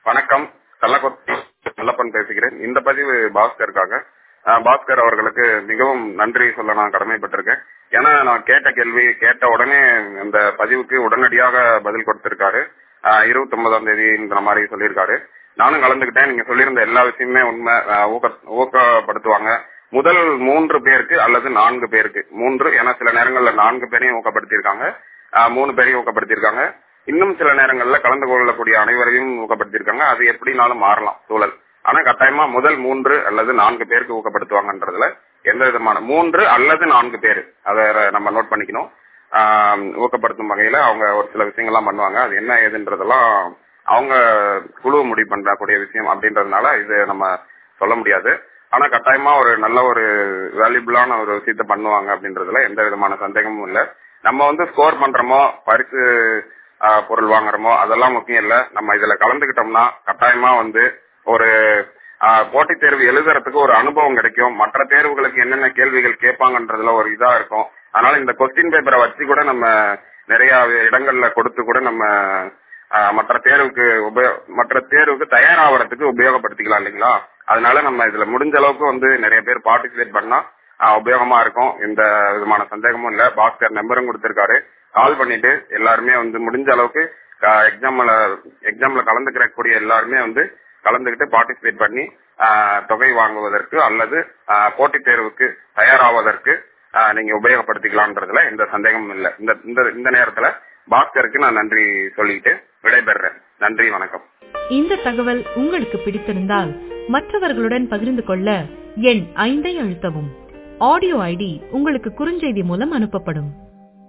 வணக்கம் கள்ளக்குறிச்சி நல்லப்பன் பேசுகிறேன் இந்த பதிவு பாஸ்கருக்காக அஹ், பாஸ்கர் அவர்களுக்கு மிகவும் நன்றி சொல்ல நான் கடமைப்பட்டிருக்கேன் ஏன்னா நான் கேட்ட கேள்வி கேட்ட உடனே இந்த பதிவுக்கு உடனடியாக பதில் கொடுத்திருக்காரு இருபத்தி ஒன்பதாம் தேதின்ற மாதிரி சொல்லியிருக்காரு நானும் கலந்துக்கிட்டேன் நீங்க சொல்லியிருந்த எல்லா விஷயமுமே உண்மை அஹ், ஊக்க- ஊக்கப்படுத்துவாங்க முதல் மூன்று பேருக்கு அல்லது நான்கு பேருக்கு மூன்று ஏன்னா சில நேரங்கள்ல நான்கு பேரையும் ஊக்கப்படுத்தியிருக்காங்க அஹ், மூணு பேரையும் ஊக்கப்படுத்தியிருக்காங்க இன்னும் சில நேரங்கள்ல கலந்து கொள்ளக்கூடிய அனைவரையும் ஊக்கப்படுத்தியிருக்காங்க அது எப்படினாலும் மாறலாம் சூழல் ஆனா கட்டாயமா முதல் மூன்று அல்லது நான்கு பேருக்கு ஊக்கப்படுத்துவாங்கன்றதுல எந்த விதமான மூன்று அல்லது நான்கு பேர் அதை நம்ம நோட் பண்ணிக்கணும் ஆஹ் ஊக்கப்படுத்தும் வகையில அவங்க ஒரு சில விஷயங்கள்லாம் பண்ணுவாங்க அது என்ன ஏதுன்றதெல்லாம் அவங்க குழு முடிவு பண்ணக்கூடிய விஷயம் அப்படின்றதுனால இது நம்ம சொல்ல முடியாது ஆனா கட்டாயமா ஒரு நல்ல ஒரு வேல்யூபிளான ஒரு விஷயத்த பண்ணுவாங்க அப்படின்றதுல எந்த விதமான சந்தேகமும் இல்ல நம்ம வந்து ஸ்கோர் பண்றோமோ பரிசு ஆஹ், பொருள் வாங்குறோமோ அதெல்லாம் முக்கியம் இல்ல நம்ம இதுல கலந்துகிட்டோம்னா கட்டாயமா வந்து ஒரு ஆஹ், போட்டித் தேர்வு எழுதுறதுக்கு ஒரு அனுபவம் கிடைக்கும் மற்ற தேர்வுகளுக்கு என்னென்ன கேள்விகள் கேட்பாங்கன்றதுல ஒரு இதா இருக்கும் அதனால இந்த கொஸ்டின் பேப்பரை வச்சு கூட நம்ம நிறைய இடங்கள்ல கொடுத்து கூட நம்ம ஆஹ், மற்ற தேர்வுக்கு உபயோ- மற்ற தேர்வுக்கு தயாராகிறதுக்கு உபயோகப்படுத்திக்கலாம் இல்லைங்களா அதனால நம்ம இதுல முடிஞ்ச அளவுக்கு வந்து நிறைய பேர் பார்ட்டிசிபேட் பண்ணா ஆஹ், உபயோகமா இருக்கும் எந்த விதமான சந்தேகமும் இல்ல பாஸ்கர் நம்பரும் கொடுத்திருக்காரு கால் பண்ணிட்டு எல்லாருமே வந்து முடிஞ்ச அளவுக்கு எக்ஸாம்ல எக்ஸாம்ல கலந்துக்கிறக்கூடிய எல்லாருமே வந்து கலந்துக்கிட்டு பார்ட்டிசிபேட் பண்ணி ஆஹ், தொகை வாங்குவதற்கு அல்லது ஆஹ், போட்டித் தேர்வுக்கு தயாராவதற்கு ஆஹ், நீங்க உபயோகப்படுத்திக்கலாம்ன்றதுல எந்த சந்தேகமும் இல்ல இந்த இந்த- இந்த நேரத்துல பாஸ்கருக்கு நான் நன்றி சொல்லிட்டு விடைபெறேன் நன்றி வணக்கம் இந்த தகவல் உங்களுக்கு பிடித்திருந்தால் மற்றவர்களுடன் பகிர்ந்து கொள்ள எண் ஐந்தை அழுத்தவும் ஆடியோ ஐடி உங்களுக்கு குறுஞ்செய்தி மூலம் அனுப்பப்படும்